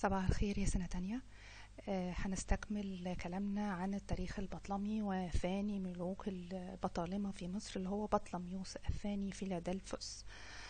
صباح الخير يا سنة تانية آه، هنستكمل كلامنا عن التاريخ البطلمي وثاني ملوك البطالمة في مصر اللي هو بطلميوس الثاني فيلادلفوس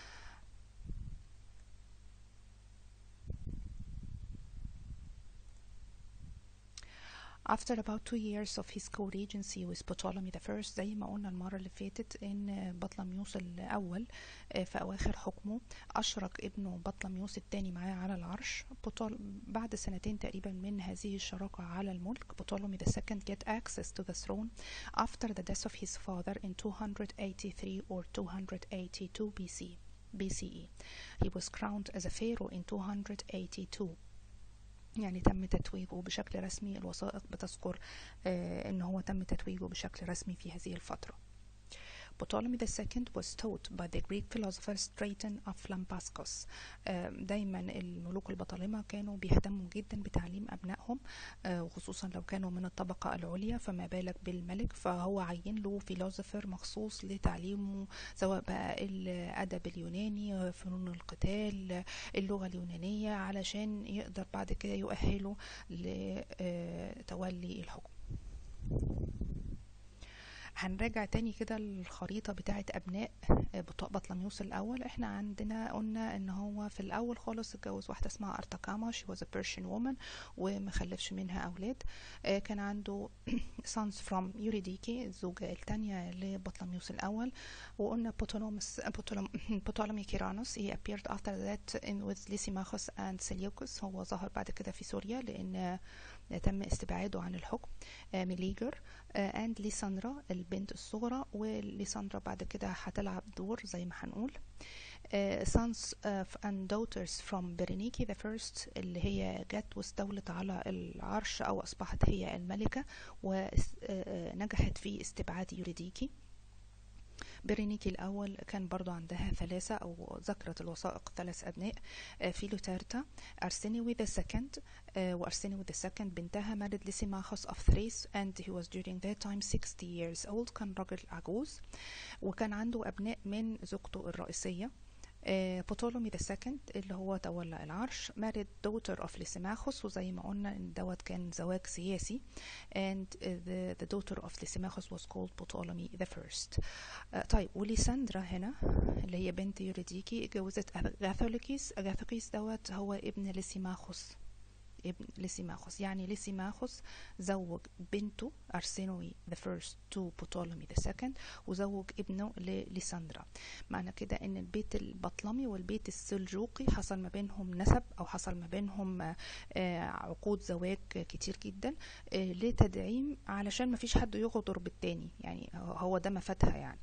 After about two years of his co-regency with Ptolemy the first زي ما قلنا المرة اللي فاتت إن بطلميوس الأول آه، في أواخر حكمه أشرك ابنه بطلميوس الثاني معاه على العرش بطول بعد سنتين تقريبا من هذه الشراكة على الملك Ptolemy the second get access to the throne after the death of his father in 283 or 282 BC BCE. He was crowned as a pharaoh in 282 يعني تم تتويجه بشكل رسمي الوثائق بتذكر آه ان هو تم تتويجه بشكل رسمي في هذه الفترة Ptolemy II was taught by the Greek philosopher Straton of Lampascus آه دايما الملوك البطالمة كانوا بيهتموا جدا بتعليم أبنائهم آه وخصوصا لو كانوا من الطبقة العليا فما بالك بالملك فهو عين له فيلوزوفر مخصوص لتعليمه سواء بقى الأدب اليوناني فنون القتال اللغة اليونانية علشان يقدر بعد كده يؤهله لتولي الحكم هنراجع تاني كده الخريطة بتاعة أبناء بطلميوس الأول احنا عندنا قلنا إن هو في الأول خالص اتجوز واحدة اسمها أرتكاما she was a Persian woman ومخلفش منها أولاد كان عنده sons from Eurydice الزوجة التانية لبطلميوس الأول وقلنا بوتولومس بوتولومي كيرانوس he appeared after that in with Lysimachus and Seleucus هو ظهر بعد كده في سوريا لأن تم استبعاده عن الحكم ميليجر اند ليساندرا البنت الصغرى وليساندرا بعد كده هتلعب دور زي ما هنقول uh, sons uh, and daughters from Berenike the first اللي هي جت واستولت على العرش أو أصبحت هي الملكة ونجحت في استبعاد يوريديكي برينيكي الأول كان برضو عندها ثلاثة أو ذكرت الوثائق ثلاث أبناء فيلوتارتا أرسينيوي the second وأرسينيوي the second بنتها married لسيماخوس of Thrace and he was during that time 60 years old كان راجل عجوز وكان عنده أبناء من زوجته الرئيسية بطولومي ذا سكند اللي هو تولى العرش مارد دوتر اوف ليسيماخوس وزي ما قلنا ان دوت كان زواج سياسي and the, the daughter of ليسيماخوس was called بطولومي the first uh, طيب وليساندرا هنا اللي هي بنت يوريديكي اتجوزت اغاثوليكيس اغاثوليكيس دوت هو ابن ليسيماخوس ابن ليسيماخوس يعني ليسيماخوس زوج بنته أرسينوي the first to بطولمي the second وزوج ابنه لليساندرا معنى كده ان البيت البطلمي والبيت السلجوقي حصل ما بينهم نسب او حصل ما بينهم عقود زواج كتير جدا لتدعيم علشان ما فيش حد يغدر بالتاني يعني هو ده مفاتها يعني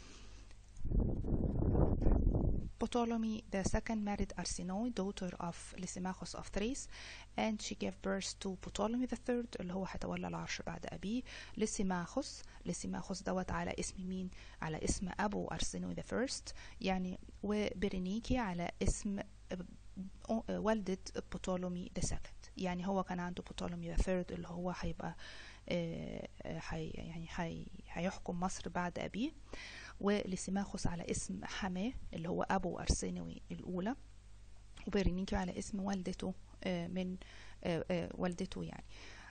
Ptolemy the second married Arsinoe, daughter of Lysimachus of Thrace, and she gave birth to Ptolemy the third اللي هو هيتولى العرش بعد أبيه لسيماخوس لسيماخوس دوت على اسم مين؟ على اسم أبو أرسينوي the first يعني وبرينيكي على اسم والدة بطولمي the second يعني هو كان عنده بطولمي the third اللي هو هيبقى حي يعني حي هيحكم مصر بعد أبيه ولسيماخوس على اسم حماه اللي هو أبو أرسينوي الأولى وبرينيكي على اسم والدته من والدته يعني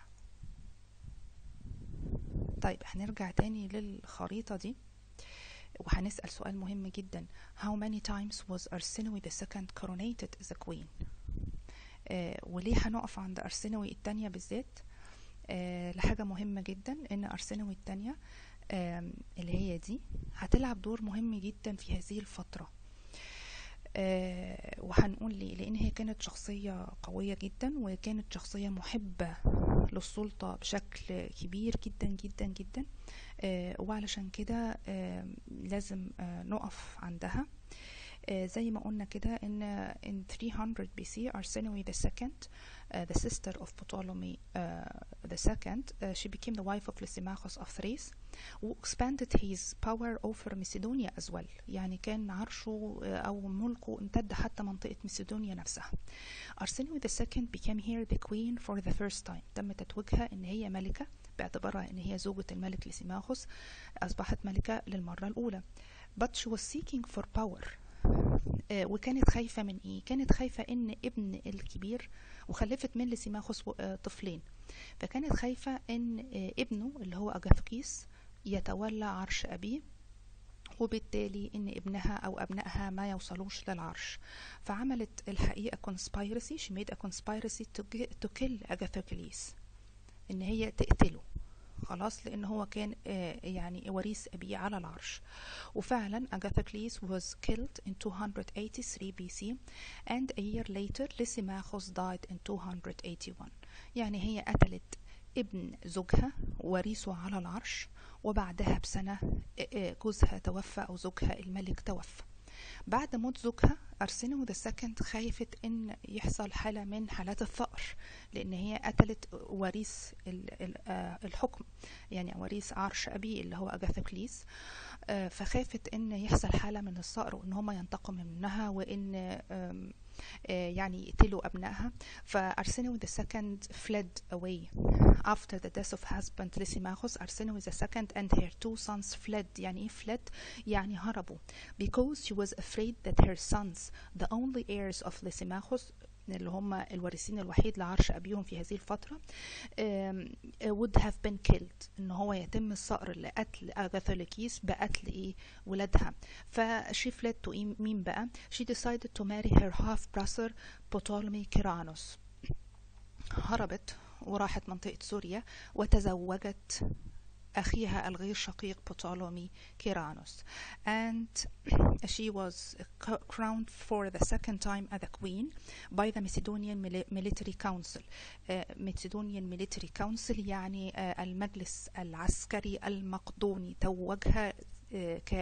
طيب هنرجع تاني للخريطة دي وهنسأل سؤال مهم جدا How many times was Arsinoe the second coronated as a queen وليه هنقف عند أرسنوي التانية بالذات لحاجة مهمة جدا إن أرسنوي التانية اللي هي دي هتلعب دور مهم جدا في هذه الفترة أه وهنقول ليه لان هي كانت شخصية قوية جدا وكانت شخصية محبة للسلطة بشكل كبير جدا جدا جدا أه وعلشان كده أه لازم نقف عندها زي ما قلنا كده ان in 300 BC Arsinoe the second uh, the sister of Ptolemy uh, the second uh, she became the wife of Lysimachus of Thrace who expanded his power over Macedonia as well يعني كان عرشه أو ملكه امتد حتى منطقة ماسيدونيا نفسها Arsinoe the second became here the queen for the first time تم تتويجها ان هي ملكة باعتبارها ان هي زوجة الملك ليسيماخوس أصبحت ملكة للمرة الأولى but she was seeking for power آه، وكانت خايفة من ايه كانت خايفة ان ابن الكبير وخلفت من لسيماخوس و- آه، طفلين فكانت خايفة ان آه، ابنه اللي هو اجاثوكيس يتولى عرش ابيه وبالتالي ان ابنها او ابنائها ما يوصلوش للعرش فعملت الحقيقة conspiracy she made a conspiracy to, ge- to kill Agathocles ان هي تقتله خلاص لان هو كان آه، يعني وريث ابيه على العرش وفعلا Agathocles was killed in 283 BC and a year later Lysimachus died in 281 يعني هي قتلت ابن زوجها وريثه على العرش وبعدها بسنة آه، آه، جوزها توفى أو زوجها الملك توفى بعد موت زوجها أرسنو ذا سكند خايفت إن يحصل حالة من حالات الثأر لأن هي قتلت وريث ال- ال- آه، الحكم يعني وريث عرش أبيه اللي هو أجاثوكليس آه، فخافت إن يحصل حالة من الثأر وإن هم ينتقموا منها وإن آم، آه، يعني يقتلوا أبنائها فأرسنو the second fled away after the death of husband Lysimachus Arsinoe the second and her two sons fled يعني إيه fled يعني هربوا because she was afraid that her sons the only heirs of Lysimachus اللي هم الوارثين الوحيد لعرش أبيهم في هذه الفترة um, would have been killed إن هو يتم الصقر لقتل أغاثوليكيس بقتل إيه ولادها فشي fled to إيه مين بقى she decided to marry her half brother Ptolemy Keranos هربت وراحت منطقة سوريا وتزوجت أخيها الغير شقيق بطولومي كيرانوس and she was crowned for the second time as a queen by the Macedonian Mili- Military Council uh, Macedonian Military Council يعني uh, المجلس العسكري المقدوني توجها uh,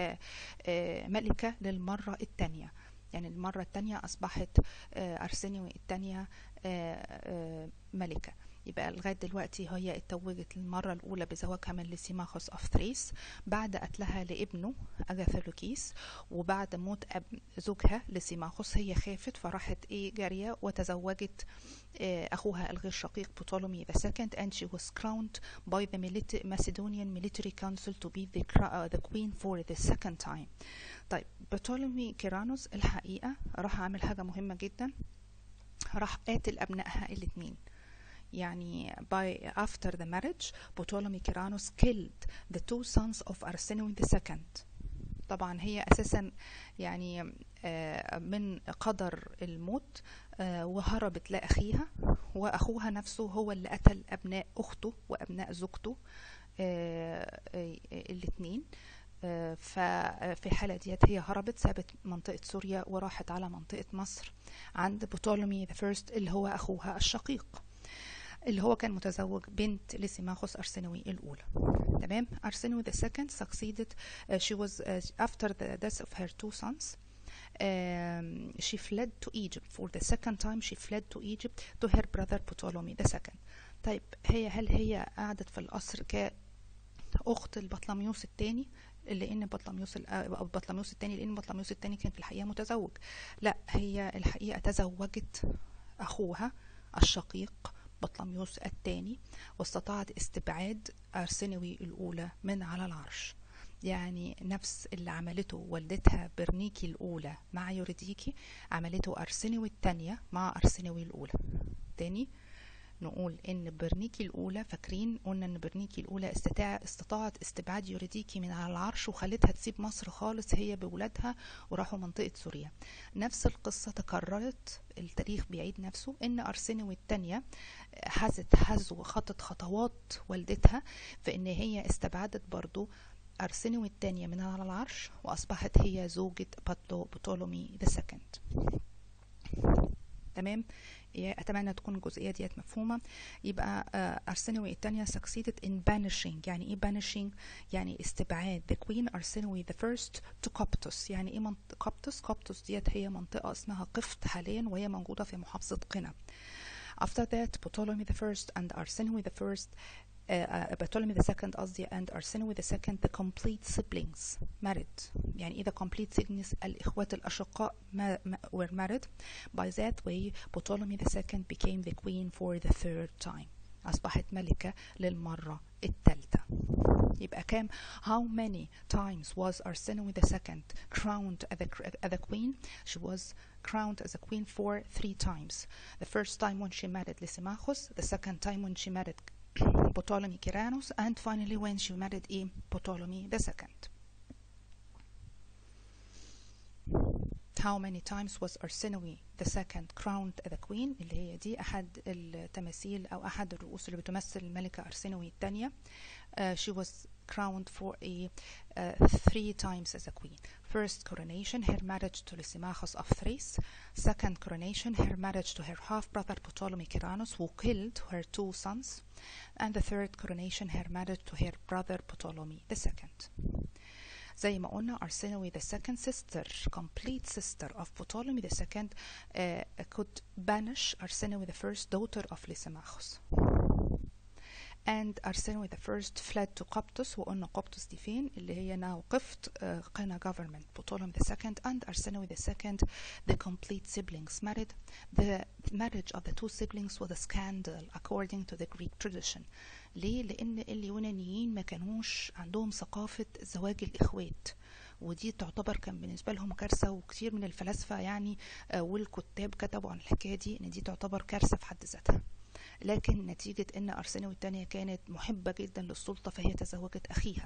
كملكة للمرة الثانية يعني المرة الثانية أصبحت آه، أرسنيو الثانية آه، آه، ملكة يبقى لغاية دلوقتي هي اتوجت المرة الأولى بزواجها من ليسيماخوس أوف ثريس بعد قتلها لابنه أجاثولوكيس وبعد موت أب زوجها ليسيماخوس هي خافت فراحت إيه جارية وتزوجت آه، أخوها الغير شقيق بطولمي the second and she was crowned by the milita- Macedonian military council to be the, cra- uh, the queen for the second time طيب بطولمي كيرانوس الحقيقة راح عامل حاجة مهمة جدا راح قاتل أبنائها الاتنين يعني by after the marriage Ptolemy Keranos killed the two sons of Arsinoe the second طبعا هي أساسا يعني آه، من قدر الموت آه، وهربت لأخيها وأخوها نفسه هو اللي قتل أبناء أخته وأبناء زوجته آه، آه، الاتنين آه، ففي الحالة ديت هي هربت سابت منطقة سوريا وراحت على منطقة مصر عند بطولمي the first اللي هو أخوها الشقيق اللي هو كان متزوج بنت لسيماخوس أرسنوي الأولى تمام أرسنوي the second succeeded uh, she was uh, after the death of her two sons um, she fled to Egypt for the second time she fled to Egypt to her brother Ptolemy the second طيب هي هل هي قعدت في القصر كأخت البطلميوس الثاني لان بطلميوس ال- او بطلميوس الثاني لان بطلميوس الثاني كان في الحقيقه متزوج لا هي الحقيقه تزوجت اخوها الشقيق بطلميوس الثاني واستطاعت استبعاد أرسنوي الأولى من على العرش يعني نفس اللي عملته والدتها برنيكي الأولى مع يوريديكي عملته أرسنوي الثانية مع أرسنوي الأولى تاني نقول ان برنيكي الاولى فاكرين قلنا ان برنيكي الاولى استطاع استطاعت استبعاد يوريديكي من على العرش وخلتها تسيب مصر خالص هي بولادها وراحوا منطقه سوريا نفس القصه تكررت التاريخ بيعيد نفسه ان ارسنوي الثانيه حازت حزو خطت خطوات والدتها في ان هي استبعدت برضو أرسنوي الثانية من على العرش وأصبحت هي زوجة بطلو بطولمي the second تمام اتمنى تكون الجزئيه ديت مفهومه يبقى ارسنوي الثانيه succeeded in banishing يعني ايه banishing يعني استبعاد the queen ارسنوي the first to Coptus يعني ايه منطقه قبطس قبطس ديت هي منطقه اسمها قفط حاليا وهي موجوده في محافظه قنا after that Ptolemy the first and Arsinoe the first uh, Ptolemy the second قصدي and Arsinoe the second the complete siblings married يعني إيه the complete siblings الإخوات الأشقاء ما, ما, were married by that way Ptolemy the second became the queen for the third time أصبحت ملكة للمرة الثالثة يبقى كام how many times was Arsinoe the second crowned as a, as a queen she was crowned as a queen for three times the first time when she married Lysimachus the second time when she married Ptolemy Kiranos and finally when she married e Ptolemy the second how many times was Arsinoe the second crowned the queen اللي هي دي أحد التماثيل أو أحد الرؤوس اللي بتمثل الملكة أرسنوي الثانية uh, she was crowned for a uh, three times as a queen first coronation her marriage to Lysimachus of Thrace second coronation her marriage to her half brother Ptolemy Kiranos who killed her two sons and the third coronation her marriage to her brother Ptolemy the second زي ما قلنا Arsinoe the second sister complete sister of Ptolemy the second uh, could banish Arsinoe the first daughter of Lysimachus and Arsinoe the first fled to Coptus وقلنا Coptus دي فين اللي هي now قفط uh, قنا government Ptolemy the second and Arsinoe the second the complete siblings married the marriage of the two siblings was a scandal according to the Greek tradition ليه؟ لأن اليونانيين ما كانوش عندهم ثقافة زواج الإخوات ودي تعتبر كان بالنسبة لهم كارثة وكتير من الفلاسفة يعني والكتاب كتبوا عن الحكاية دي إن دي تعتبر كارثة في حد ذاتها لكن نتيجة إن أرسنوي الثانية كانت محبة جدا للسلطة فهي تزوجت أخيها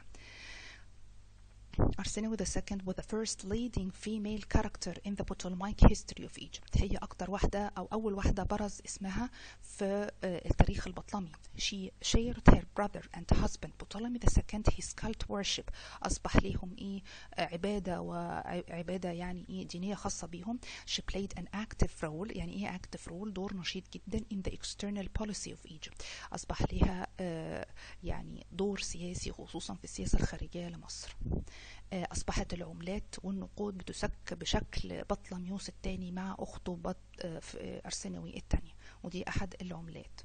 Arsinoe II was the first leading female character in the Ptolemaic history of Egypt. هي أكتر واحدة أو أول واحدة برز اسمها في التاريخ البطلمي. She shared her brother and husband Ptolemy II his cult worship. أصبح ليهم إيه عبادة وعبادة يعني إيه دينية خاصة بيهم. She played an active role يعني إيه active role دور نشيط جدا in the external policy of Egypt. أصبح ليها يعني دور سياسي خصوصا في السياسة الخارجية لمصر. أصبحت العملات والنقود بتسك بشكل بطلميوس الثاني مع أخته بط أرسنوي الثانية ودي أحد العملات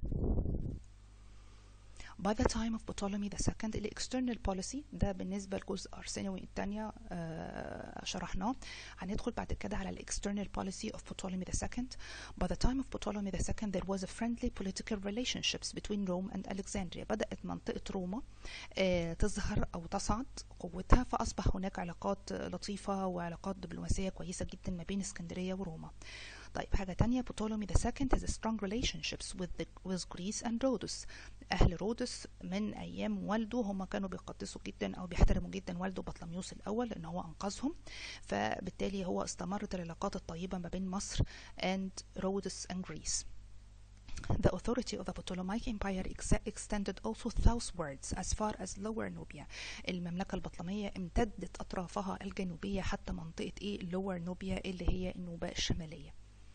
by the time of Ptolemy II ال external policy ده بالنسبة لجزء أرسنوي الثانية آه شرحناه هندخل بعد كده على ال external policy of Ptolemy II by the time of Ptolemy II there was a friendly political relationships between Rome and Alexandria بدأت منطقة روما آه تظهر أو تصعد قوتها فأصبح هناك علاقات لطيفة وعلاقات دبلوماسية كويسة جدا ما بين اسكندرية وروما طيب حاجة تانية Ptolemy II has a strong relationships with, the, with Greece and Rhodes أهل رودس من أيام والده هم كانوا بيقدسوا جدا أو بيحترموا جدا والده بطلميوس الأول لأن هو أنقذهم فبالتالي هو استمرت العلاقات الطيبة ما بين مصر and Rhodes and Greece. The authority of the Ptolemaic Empire ex extended also southwards as far as Lower Nubia. المملكة البطلمية امتدت أطرافها الجنوبية حتى منطقة إيه Lower Nubia اللي هي النوبة الشمالية.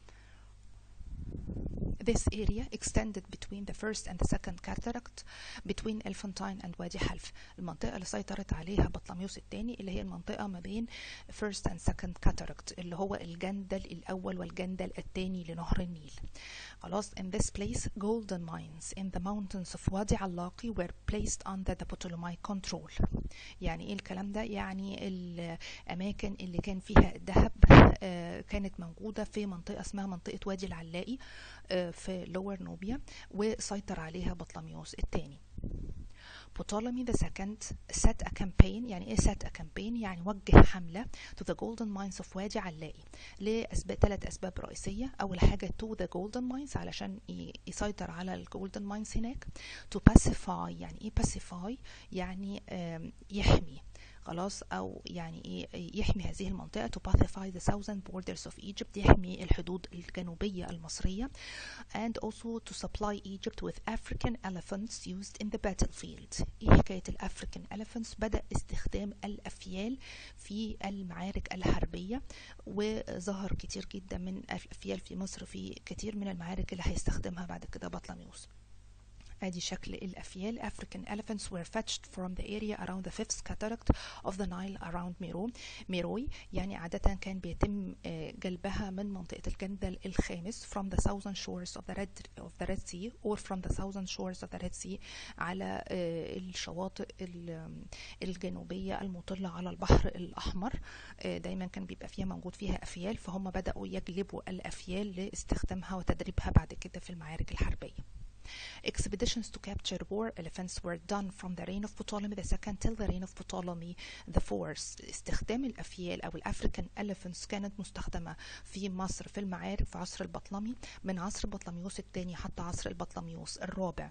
This area extended between the first and the second cataract between Elephantine and Wadi Half المنطقة اللي سيطرت عليها بطلميوس الثاني اللي هي المنطقة ما بين first and second cataract اللي هو الجندل الأول والجندل الثاني لنهر النيل خلاص in this place golden mines in the mountains of Wadi Allaqi were placed under the Ptolemaic control يعني ايه الكلام ده يعني الأماكن اللي كان فيها الذهب كانت موجودة في منطقة اسمها منطقة وادي العلاقي في لور نوبيا وسيطر عليها بطلميوس الثاني Ptolemy II set a campaign يعني ايه set a campaign يعني وجه حملة to the golden mines of وادي علاقي لأسباب ثلاث أسباب رئيسية أول حاجة to the golden mines علشان يسيطر على الجولدن ماينز هناك to pacify يعني ايه pacify يعني يحمي خلاص او يعني ايه يحمي هذه المنطقه to pacify the southern borders of Egypt يحمي الحدود الجنوبيه المصريه and also to supply Egypt with African elephants used in the battlefield ايه حكايه الافريكان elephants بدا استخدام الافيال في المعارك الحربيه وظهر كتير جدا من الافيال في مصر في كتير من المعارك اللي هيستخدمها بعد كده بطلميوس ادي شكل الافيال African elephants were fetched from the area around the fifth cataract of the Nile around ميرو ميروي يعني عادة كان بيتم جلبها من منطقة الجندل الخامس from the southern shores of the Red of the Red Sea or from the southern shores of the Red Sea على الشواطئ الجنوبية المطلة على البحر الأحمر دايما كان بيبقى فيها موجود فيها أفيال فهم بدأوا يجلبوا الأفيال لاستخدامها وتدريبها بعد كده في المعارك الحربية Expeditions to capture war elephants were done from the reign of Ptolemy II till the reign of Ptolemy IV. استخدام الأفيال أو الأفريكان elephants كانت مستخدمة في مصر في المعارك في عصر البطلمي من عصر بطلميوس الثاني حتى عصر البطلميوس الرابع.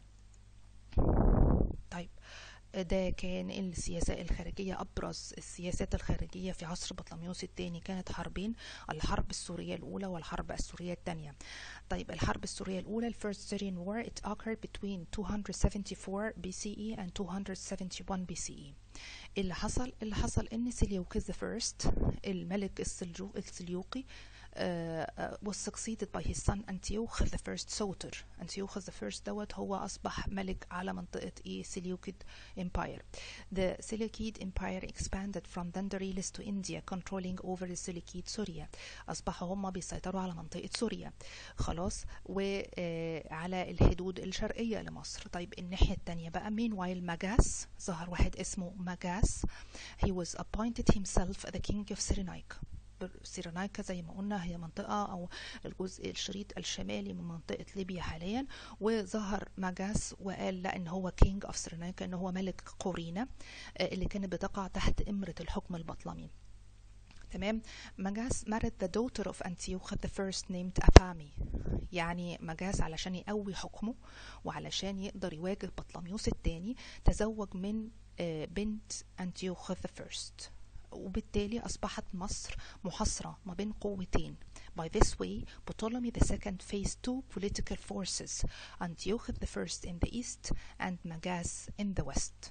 طيب ده كان السياسة الخارجية أبرز السياسات الخارجية في عصر بطلميوس الثاني كانت حربين الحرب السورية الأولى والحرب السورية الثانية طيب الحرب السورية الأولى ال First Syrian War it occurred between 274 BCE and 271 BCE اللي حصل اللي حصل ان سيليوكس the first الملك السلجوقي uh, was succeeded by his son Antiochus the first Soter Antiochus the first دوت هو أصبح ملك على منطقة إيه Seleucid Empire The Seleucid Empire expanded from Dandarilis to India controlling over the Seleucid Syria أصبحوا هم بيسيطروا على منطقة سوريا خلاص وعلى الحدود الشرقية لمصر طيب الناحية التانية بقى meanwhile ماجاس ظهر واحد اسمه ماجاس he was appointed himself the king of Cyrenaica سيرنايكا زي ما قلنا هي منطقة أو الجزء الشريط الشمالي من منطقة ليبيا حاليا وظهر ماجاس وقال لا إن هو كينج أوف سيرنايكا إن هو ملك قورينا اللي كانت بتقع تحت إمرة الحكم البطلمي تمام ماجاس married the daughter of Antiochus the first named Apami يعني ماجاس علشان يقوي حكمه وعلشان يقدر يواجه بطلميوس الثاني تزوج من بنت أنتيوخوس the first وبالتالي أصبحت مصر محاصرة ما بين قوتين By this way, Ptolemy II faced two political forces, Antiochus I in the east and Magas in the west.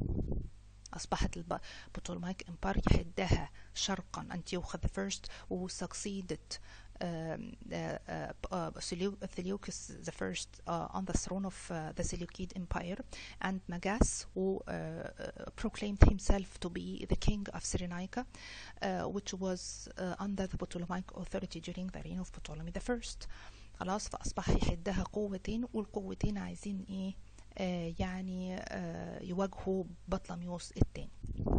أصبحت البطولمايك إمبار يحدها شرقا أنتيوخوس the first who succeeded um, uh, uh, Seleucus the first uh, on the throne of the Seleucid Empire, and Magas, who proclaimed himself to be the king of Cyrenaica, which was under the Ptolemaic authority during the reign of Ptolemy the first. خلاص فأصبح يحدها قوتين والقوتين عايزين إيه آه يعني آه يواجهوا بطلميوس الثاني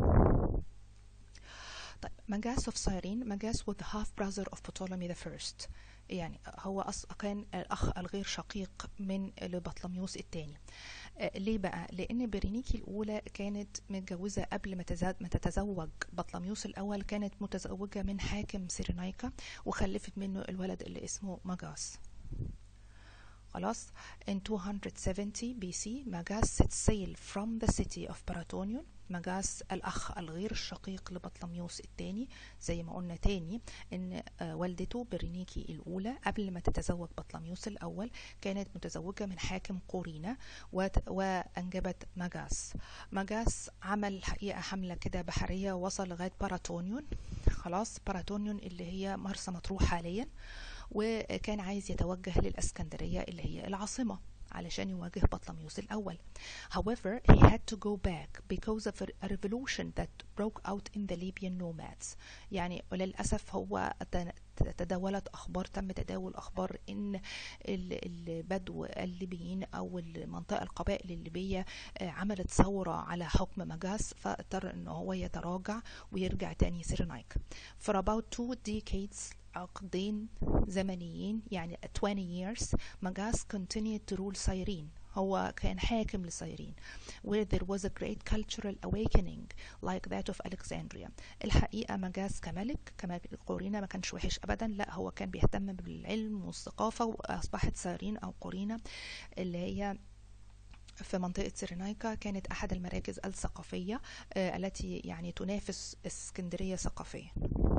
طيب مجاس of Cyrene مجاس was the half brother of Ptolemy the first يعني هو أص... كان الأخ الغير شقيق من لبطلميوس الثاني آه ليه بقى؟ لأن برينيكي الأولى كانت متجوزة قبل ما, تزاد... ما تتزوج بطلميوس الأول كانت متزوجة من حاكم سيرينايكا وخلفت منه الولد اللي اسمه مجاس خلاص in 270 BC ماجاس set sail from the city of Paratonion مجاس الأخ الغير الشقيق لبطلميوس الثاني زي ما قلنا تاني إن والدته برينيكي الأولى قبل ما تتزوج بطلميوس الأول كانت متزوجة من حاكم قورينا وأنجبت مجاس مجاس عمل حقيقة حملة كده بحرية وصل لغاية باراتونيون خلاص باراتونيون اللي هي مرسى مطروح حاليا وكان عايز يتوجه للإسكندرية اللي هي العاصمة علشان يواجه بطلميوس الأول. However, he had to go back because of a revolution that broke out in the Libyan nomads. يعني وللأسف هو تداولت أخبار تم تداول أخبار إن البدو الليبيين أو المنطقة القبائل الليبية عملت ثورة على حكم مجاس فاضطر إن هو يتراجع ويرجع تاني سيرنايك. For about two decades عقدين زمنيين يعني 20 years مجاس continued to rule Cyrene هو كان حاكم لسيرين where there was a great cultural awakening like that of Alexandria الحقيقة مجاز كملك كملك قورينا ما كانش وحش أبدا لا هو كان بيهتم بالعلم والثقافة وأصبحت سيرين أو قورينا اللي هي في منطقة سيرينايكا كانت أحد المراكز الثقافية التي يعني تنافس اسكندرية ثقافيا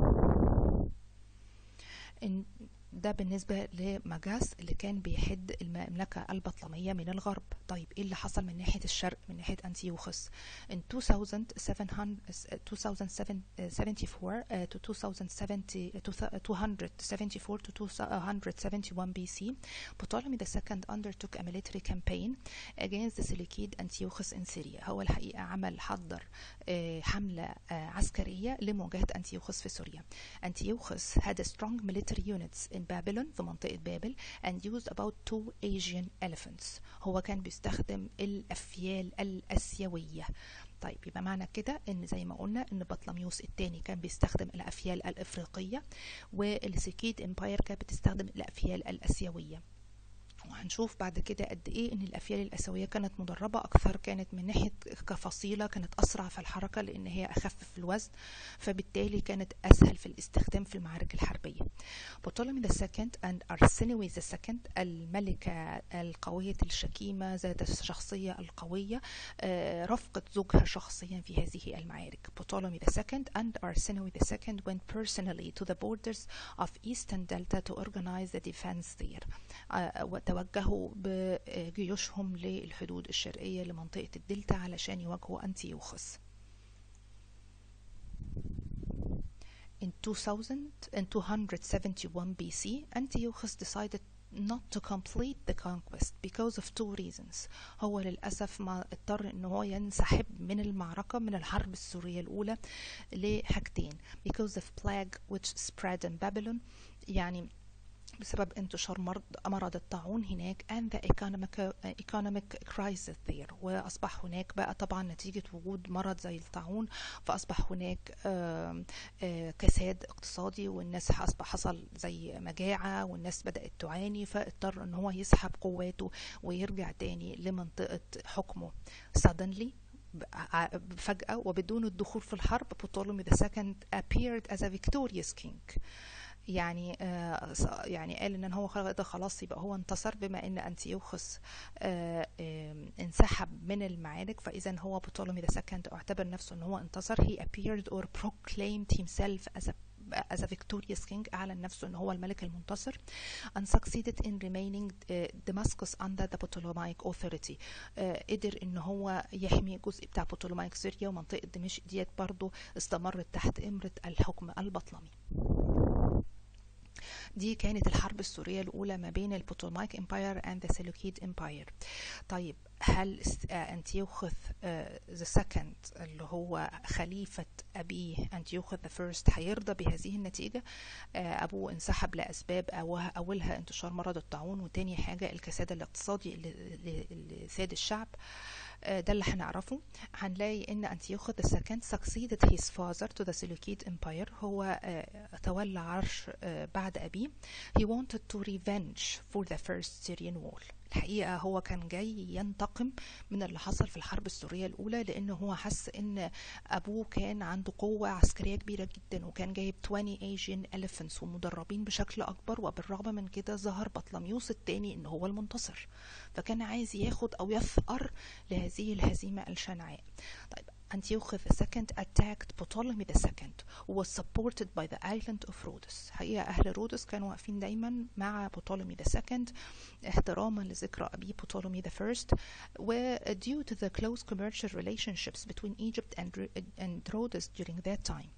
ده بالنسبة لمجاس اللي كان بيحد المملكة البطلمية من الغرب طيب ايه اللي حصل من ناحية الشرق من ناحية أنتيوخس in 2774 to 274 to 271 BC Ptolemy II undertook a military campaign against the Seleucid Antiochus in Syria هو الحقيقة عمل حضر حملة عسكرية لمواجهة أنتيوخس في سوريا أنتيوخس had a strong military units in Babylon في منطقة بابل and used about two Asian elephants هو كان بيستخدم الأفيال الأسيوية طيب يبقى معنى كده ان زي ما قلنا ان بطلميوس الثاني كان بيستخدم الافيال الافريقيه والسكيد امباير كانت بتستخدم الافيال الاسيويه وهنشوف بعد كده قد ايه ان الافيال الاسيويه كانت مدربه اكثر كانت من ناحيه كفصيله كانت اسرع في الحركه لان هي اخف في الوزن فبالتالي كانت اسهل في الاستخدام في المعارك الحربيه بطولمي the second and Arsinoe the second الملكه القويه الشكيمه ذات الشخصيه القويه رفقت زوجها شخصيا في هذه المعارك بطولمي the second and Arsinoe the second went personally to the borders of eastern delta to organize the defense there توجهوا بجيوشهم للحدود الشرقية لمنطقة الدلتا علشان يواجهوا أنتيوخس In 2000, in 271 BC, Antiochus decided not to complete the conquest because of two reasons هو للأسف ما اضطر ان هو ينسحب من المعركة من الحرب السورية الأولى لحاجتين because of plague which spread in Babylon يعني بسبب انتشار مرض مرض الطاعون هناك and the economic, economic crisis there وأصبح هناك بقى طبعا نتيجة وجود مرض زي الطاعون فأصبح هناك آآ آآ كساد اقتصادي والناس أصبح حصل زي مجاعة والناس بدأت تعاني فاضطر ان هو يسحب قواته ويرجع تاني لمنطقة حكمه suddenly فجأة وبدون الدخول في الحرب Ptolemy II appeared as a victorious king يعني آه يعني قال ان هو خلاص يبقى هو انتصر بما ان انتيوخس آه آه انسحب من المعارك فاذا هو بطولمي ذا سكند اعتبر نفسه ان هو انتصر he appeared or proclaimed himself as a as a victorious king أعلن نفسه أنه هو الملك المنتصر and succeeded in remaining uh, Damascus under the Ptolemaic authority uh, قدر أن هو يحمي جزء بتاع بطولمايك سوريا ومنطقة دمشق ديت برضه استمرت تحت إمرة الحكم البطلمي دي كانت الحرب السورية الأولى ما بين البوتولمايك امباير and the Seleucid امباير طيب هل أنتيوخث ذا سكند اللي هو خليفة أبيه أنتيوخث ذا فيرست هيرضى بهذه النتيجة أبوه انسحب لأسباب أولها انتشار مرض الطاعون وتاني حاجة الكساد الاقتصادي اللي, اللي ساد الشعب ده اللي هنعرفه هنلاقي ان انتيوخوس السكند succeeded his father to the Seleucid empire هو تولى عرش بعد ابيه he wanted to revenge for the first Syrian war الحقيقة هو كان جاي ينتقم من اللي حصل في الحرب السورية الأولى لأنه هو حس إن أبوه كان عنده قوة عسكرية كبيرة جدا وكان جايب 20 Asian elephants ومدربين بشكل أكبر وبالرغم من كده ظهر بطلميوس الثاني إن هو المنتصر فكان عايز ياخد أو يثأر لهذه الهزيمة الشنعاء طيب Antiochus II attacked Ptolemy II who was supported by the island of Rhodes حقيقة أهل رودس كانوا واقفين دايما مع Ptolemy II احتراما لذكرى أبيه Ptolemy I و due to the close commercial relationships between Egypt and, and Rhodes during that time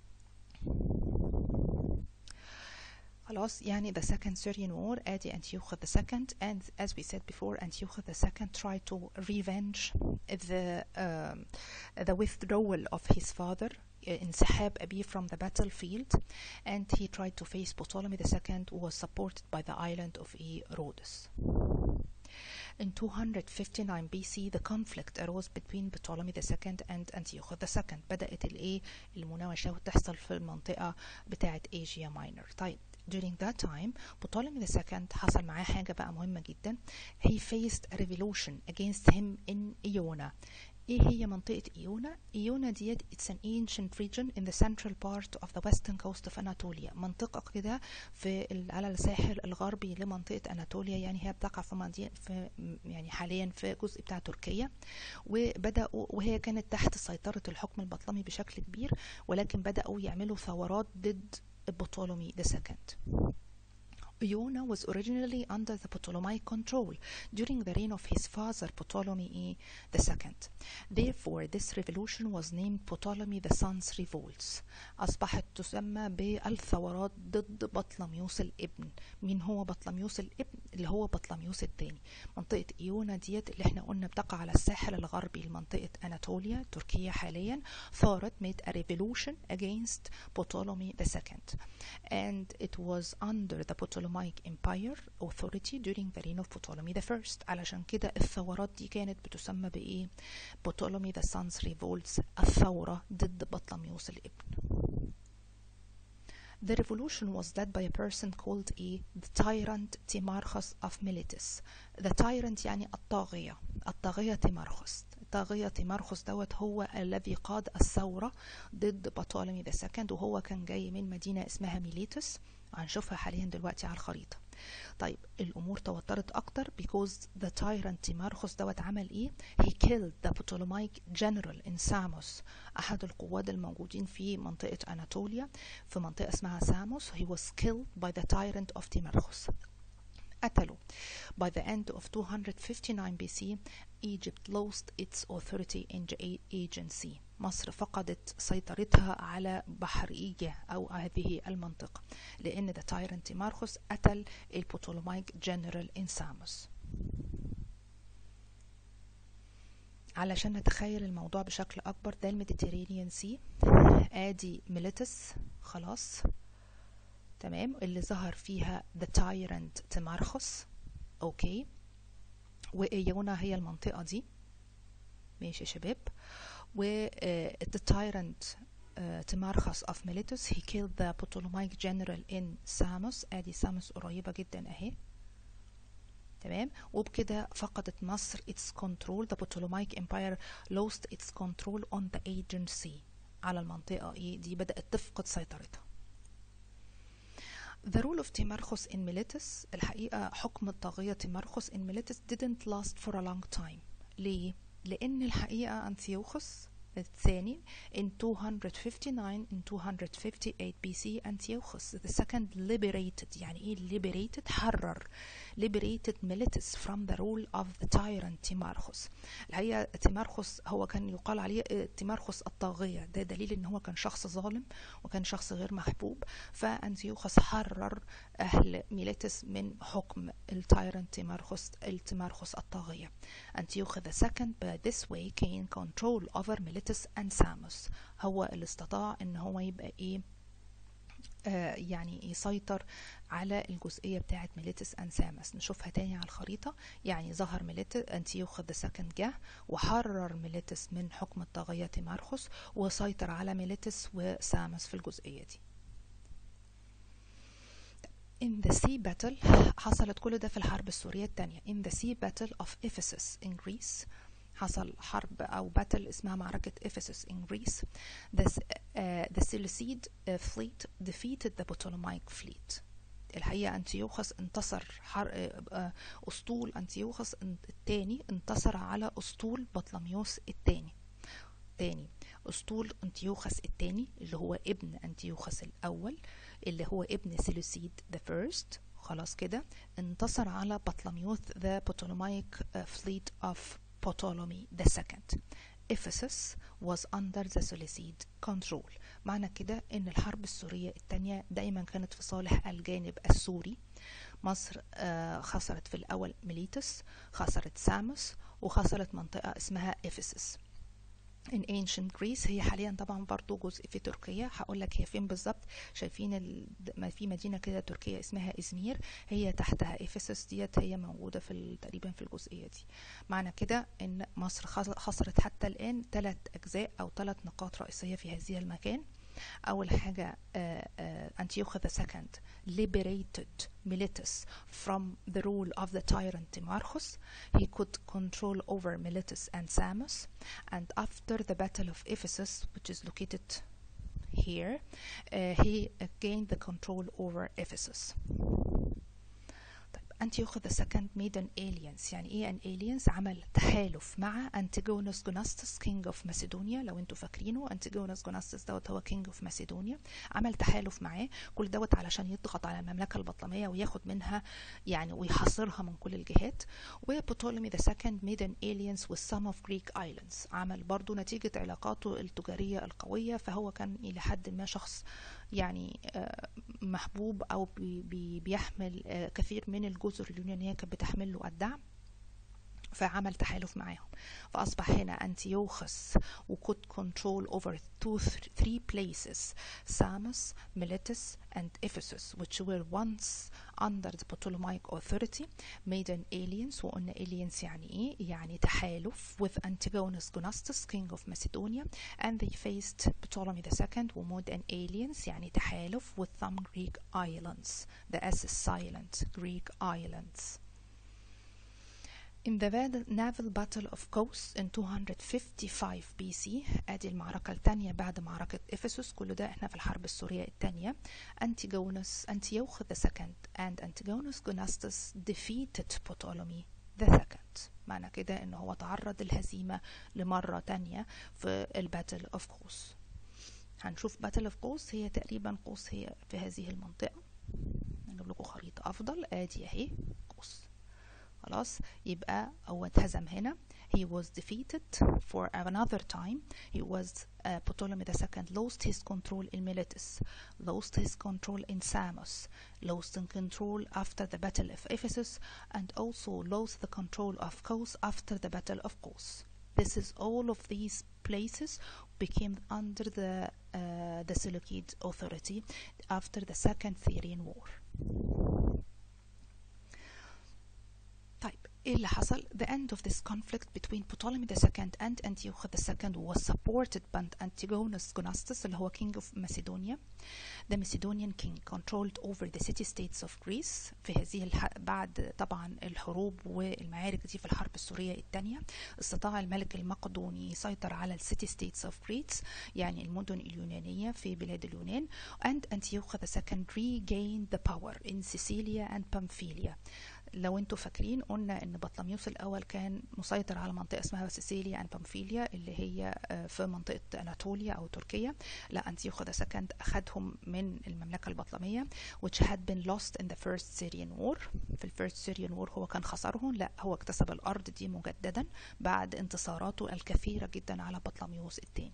خلاص يعني the second Syrian war ادي Antiochus II and as we said before Antiochus II tried to revenge the um, the withdrawal of his father انسحاب أبيه from the battlefield and he tried to face Ptolemy II who was supported by the island of Rhodes. In 259 BC the conflict arose between Ptolemy II and Antiochus II بدأت الايه المناوشة تحصل في المنطقة بتاعة Asia Minor طيب during that time Ptolemy II حصل معاه حاجة بقى مهمة جدا he faced a revolution against him in Iona ايه هي منطقة ايونا؟ ايونا ديت it's an ancient region in the central part of the western coast of Anatolia منطقة كده في على الساحل الغربي لمنطقة اناتوليا يعني هي بتقع في مدينة في يعني حاليا في جزء بتاع تركيا وبدأوا وهي كانت تحت سيطرة الحكم البطلمي بشكل كبير ولكن بدأوا يعملوا ثورات ضد Ptolemy II. Iona was originally under the Ptolemaic control during the reign of his father Ptolemy II. Therefore, this revolution was named Ptolemy the Son's Revolts. أصبحت تسمى بالثورات ضد بطلميوس الابن. مين هو بطلميوس الابن؟ اللي هو بطلميوس الثاني. منطقة إيونا ديت اللي احنا قلنا بتقع على الساحل الغربي لمنطقة أناتوليا تركيا حاليا ثارت made a revolution against Ptolemy II. And it was under the Ptolemaic Empire authority during the reign of Ptolemy I. علشان كده الثورات دي كانت بتسمى بإيه؟ Ptolemy the Son's Revolts الثورة ضد بطلميوس الابن. The revolution was led by a person called a the tyrant Timarchus of Miletus. The tyrant يعني الطاغية الطاغية تيمارخوس الطاغية تيمارخوس دوت هو الذي قاد الثورة ضد بطولمي ذا سكند وهو كان جاي من مدينة اسمها ميليتوس هنشوفها حاليا دلوقتي على الخريطة طيب الامور توترت اكتر because the tyrant تيمارخوس دوت عمل ايه he killed the Ptolemaic general in Samos احد القواد الموجودين في منطقة اناتوليا في منطقة اسمها ساموس he was killed by the tyrant of تيمارخوس قتلوا by the end of 259 BC Egypt lost its authority in the agency مصر فقدت سيطرتها على بحرية أو هذه المنطقة لأن the tyrant مارخوس قتل البطولمايك جنرال إن ساموس علشان نتخيل الموضوع بشكل أكبر ده الميديتيرينيان سي آدي ميليتس خلاص تمام اللي ظهر فيها the tyrant تمارخوس أوكي وإيونا هي المنطقة دي ماشي يا شباب و uh, the tyrant uh, تمارخس of Miletus he killed the Ptolemaic general in Samos ادي ساموس قريبة جدا اهي تمام وبكده فقدت مصر its control the Ptolemaic empire lost its control on the agency على المنطقة ايه دي بدأت تفقد سيطرتها The rule of Timarchus in Miletus الحقيقة حكم الطاغية تيمارخوس in Miletus didn't last for a long time ليه؟ لأن الحقيقة أنتيوخوس الثاني in 259 in 258 BC أنتيوخوس the second liberated يعني إيه liberated حرر liberated Miletus from the rule of the tyrant تيمارخوس الحقيقة تيمارخوس هو كان يقال عليه تيمارخوس الطاغية ده دليل ان هو كان شخص ظالم وكان شخص غير محبوب فأنتيوخوس حرر أهل ميليتس من حكم التايرنت تيمارخوس التيمارخوس الطاغية أنتيوخ the second by this way gained control over Miletus and Samos هو اللي استطاع ان هو يبقى ايه آه يعني يسيطر على الجزئية بتاعة ميليتس أنسامس نشوفها تاني على الخريطة يعني ظهر ميليتس أنتيوخ ذا سكند جه وحرر ميليتس من حكم الطاغية تيمارخوس وسيطر على ميليتس وسامس في الجزئية دي In the sea battle حصلت كل ده في الحرب السورية الثانية In the sea battle of Ephesus in Greece حصل حرب أو باتل اسمها معركة إفسس in Greece the, uh, the Seleucid uh, fleet defeated the Ptolemaic fleet الحقيقة أنتيوخس انتصر حر... uh, أسطول أنتيوخس الثاني انتصر على أسطول بطلميوس الثاني تاني أسطول أنتيوخس الثاني اللي هو ابن أنتيوخس الأول اللي هو ابن سيلوسيد the first خلاص كده انتصر على بطلميوس the Ptolemaic fleet of Ptolemy the second. Ephesus was under the Seleucid control. معنى كده ان الحرب السورية الثانية دايما كانت في صالح الجانب السوري. مصر آه خسرت في الاول ميليتوس، خسرت ساموس، وخسرت منطقة اسمها افسس. in ancient Greece هي حاليا طبعا برضو جزء في تركيا هقول لك هي فين بالظبط شايفين ال... ما في مدينه كده تركيا اسمها ازمير هي تحتها افسس ديت هي موجوده في ال... تقريبا في الجزئيه دي معنى كده ان مصر خسرت حتى الان ثلاث اجزاء او ثلاث نقاط رئيسيه في هذه المكان أول حاجة أنتيوخ the second liberated Miletus from the rule of the tyrant Timarchus. He could control over Miletus and Samos. And after the Battle of Ephesus, which is located here, uh, he gained the control over Ephesus. أنتيوخ the second made an alliance يعني إيه an alliance عمل تحالف مع أنتيجونوس جوناستس king of Macedonia لو أنتوا فاكرينه أنتيجونوس جوناستس دوت هو king of Macedonia عمل تحالف معاه كل دوت علشان يضغط على المملكة البطلمية وياخد منها يعني ويحاصرها من كل الجهات وبطولمي the second made an alliance with some of Greek islands عمل برضو نتيجة علاقاته التجارية القوية فهو كان إلى حد ما شخص يعني محبوب او بي بيحمل كثير من الجزر اليونانيه كانت بتحمل له الدعم فعمل تحالف معاهم فأصبح هنا أنتيوخس و could control over two, three places Samos, Miletus and Ephesus which were once under the Ptolemaic authority made an alliance وقلنا alliance يعني ايه يعني تحالف with Antigonus Gonastus king of Macedonia and they faced Ptolemy II who made an alliance يعني تحالف with some Greek islands the S is silent Greek islands In the naval battle of Kos in 255 BC ادي المعركة الثانية بعد معركة افسس كل ده احنا في الحرب السورية الثانية Antigonus Antiochus II and Antigonus Gonastus defeated Ptolemy the second معنى كده ان هو تعرض الهزيمة لمرة تانية في الباتل اوف قوس هنشوف باتل اوف قوس هي تقريبا قوس هي في هذه المنطقة نجيب لكم خريطة افضل ادي اهي قوس خلاص يبقى هو اتهزم هنا he was defeated for another time he was uh, Ptolemy II lost his control in Miletus lost his control in Samos lost in control after the battle of Ephesus and also lost the control of Kos after the battle of Kos this is all of these places became under the uh, the Seleucid authority after the second Syrian war طيب ايه اللي حصل the end of this conflict between Ptolemy II and Antiochus II was supported by Antigonus Gonastus اللي هو king of Macedonia the Macedonian king controlled over the city states of Greece في هذه الح... بعد طبعا الحروب والمعارك دي في الحرب السورية الثانية استطاع الملك المقدوني يسيطر على السيتي ستيتس of Greece يعني المدن اليونانية في بلاد اليونان and Antiochus II regained the power in Sicilia and Pamphylia لو انتوا فاكرين قلنا ان بطلميوس الاول كان مسيطر على منطقه اسمها سيسيليا اند بامفيليا اللي هي في منطقه اناتوليا او تركيا لا انتيوخوس سكند اخذهم من المملكه البطلميه which had been lost in the first Syrian war في الفيرست سيريان وور هو كان خسرهم لا هو اكتسب الارض دي مجددا بعد انتصاراته الكثيره جدا على بطلميوس الثاني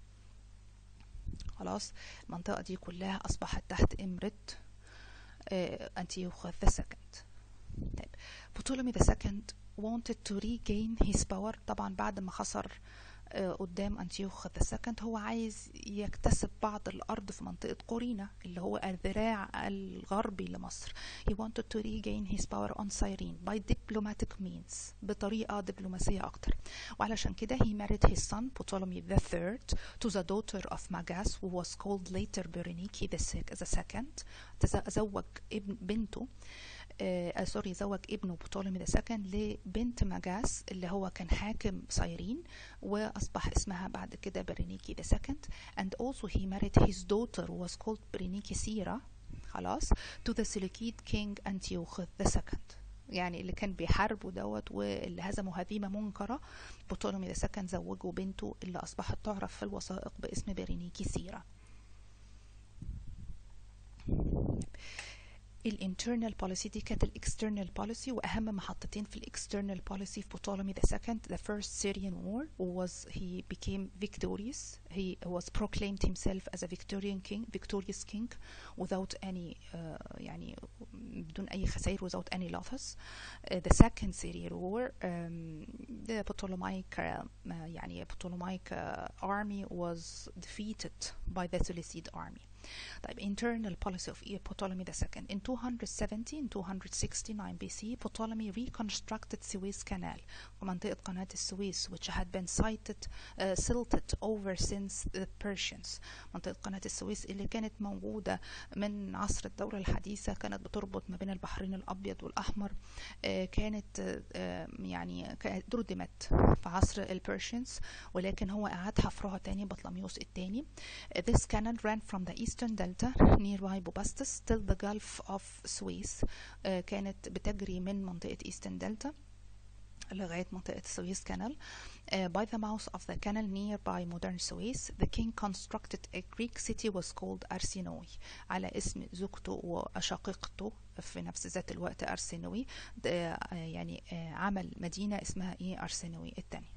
خلاص المنطقه دي كلها اصبحت تحت امره انتيوخوس سكند طيب Ptolemy II wanted to regain his power طبعا بعد ما خسر قدام أنتيوخ II هو عايز يكتسب بعض الأرض في منطقة قورينا اللي هو الذراع الغربي لمصر he wanted to regain his power on Cyrene by diplomatic means بطريقة دبلوماسية أكتر وعلشان كده he married his son Ptolemy III to the daughter of Magas who was called later Berenike the second تزوج ابن بنته آه سوري زوج ابنه بطولمي السكن لبنت مجاس اللي هو كان حاكم صيرين وأصبح اسمها بعد كده برينيكي the second and also he married his daughter who was called برينيكي سيرا خلاص to the Seleucid king Antiochus the second يعني اللي كان بيحاربوا دوت واللي هزموا هزيمة منكرة بطولمي السكن زوجوا بنته اللي أصبحت تعرف في الوثائق باسم برينيكي سيرا الانترنال بوليسي دي كانت الاكسترنال بوليسي واهم محطتين في الاكسترنال بوليسي في Ptolemy the second the first Syrian war was he became victorious he was proclaimed himself as a Victorian king victorious king without any uh, يعني بدون اي خسائر without any losses uh, the second Syrian war um, the Ptolemaic uh, يعني Ptolemaic uh, army was defeated by the Seleucid army طيب internal policy of Ptolemy II in 270 269 BC Ptolemy reconstructed Suez Canal ومنطقة قناة السويس which had been sighted uh, silted over since the Persians منطقة قناة السويس اللي كانت موجودة من عصر الدولة الحديثة كانت بتربط ما بين البحرين الأبيض والأحمر uh, كانت uh, يعني ردمت في عصر البيرشنز ولكن هو أعاد حفرها تاني بطلميوس الثاني This canal ran from the eastern delta nearby Bubastis till the Gulf of Suez uh, كانت بتجري من منطقة eastern delta لغاية منطقة السويس كانال uh, by the mouth of the canal nearby modern Suez the king constructed a Greek city was called Arsinoe على اسم زوجته وشقيقته في نفس ذات الوقت أرسنوي uh, يعني uh, عمل مدينة اسمها ايه أرسنوي الثانية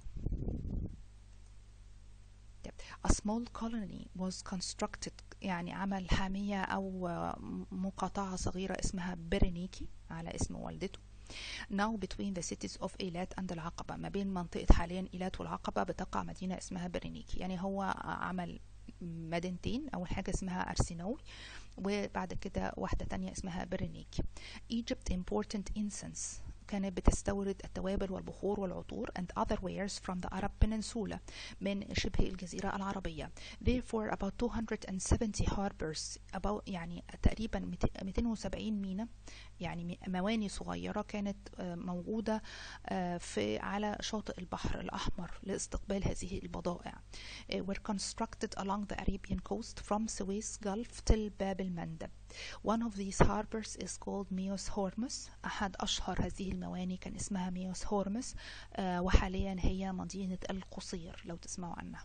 A small colony was constructed يعني عمل حامية أو مقاطعة صغيرة اسمها برينيكي على اسم والدته now between the cities of إيلات and العقبة ما بين منطقة حاليا إيلات والعقبة بتقع مدينة اسمها برينيكي يعني هو عمل مدينتين أول حاجة اسمها أرسينوي وبعد كده واحدة تانية اسمها برينيكي Egypt important incense كانت بتستورد التوابل والبخور والعطور and other wares from the Arab Peninsula من شبه الجزيرة العربية. Therefore about 270 harbors about يعني تقريبا 270 ميناء يعني مواني صغيرة كانت موجودة في على شاطئ البحر الأحمر لاستقبال هذه البضائع. were constructed along the Arabian coast from Suez Gulf till باب المندب. One of these harbors is called Mios Hormuz أحد أشهر هذه المواني كان اسمها ميوس هورمس آه وحاليا هي مدينة القصير لو تسمعوا عنها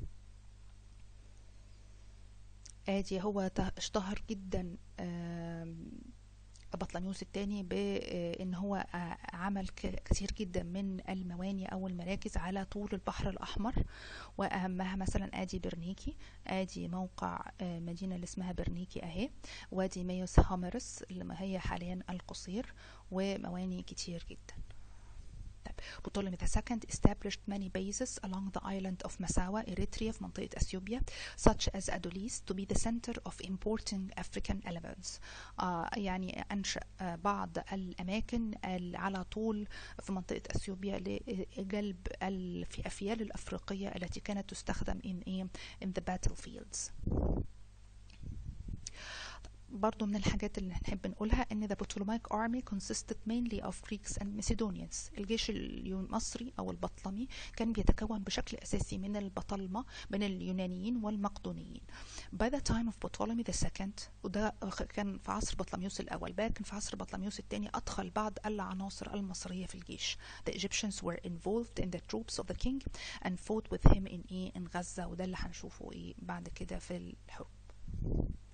ادي هو اشتهر جدا آه بطلميوس الثاني بان هو عمل كثير جدا من المواني او المراكز على طول البحر الاحمر واهمها مثلا ادي برنيكي ادي موقع مدينه اللي اسمها برنيكي اهي وادي ميوس هامرس اللي هي حاليا القصير ومواني كتير جدا Ptolemy II established many bases along the island of Massawa, Eritrea في منطقة أثيوبيا such as Adolis to be the center of importing African elements آه يعني أنشأ آه بعض الأماكن على طول في منطقة أثيوبيا لجلب الأفيال الأفريقية التي كانت تستخدم in, in the battlefields برضو من الحاجات اللي نحب نقولها ان the Ptolemaic army consisted mainly of Greeks and Macedonians الجيش المصري او البطلمي كان بيتكون بشكل اساسي من البطلمة من اليونانيين والمقدونيين by the time of Ptolemy II وده كان في عصر بطلميوس الاول لكن في عصر بطلميوس الثاني ادخل بعض العناصر المصرية في الجيش the Egyptians were involved in the troops of the king and fought with him in ايه in غزة وده اللي هنشوفه ايه بعد كده في الحروب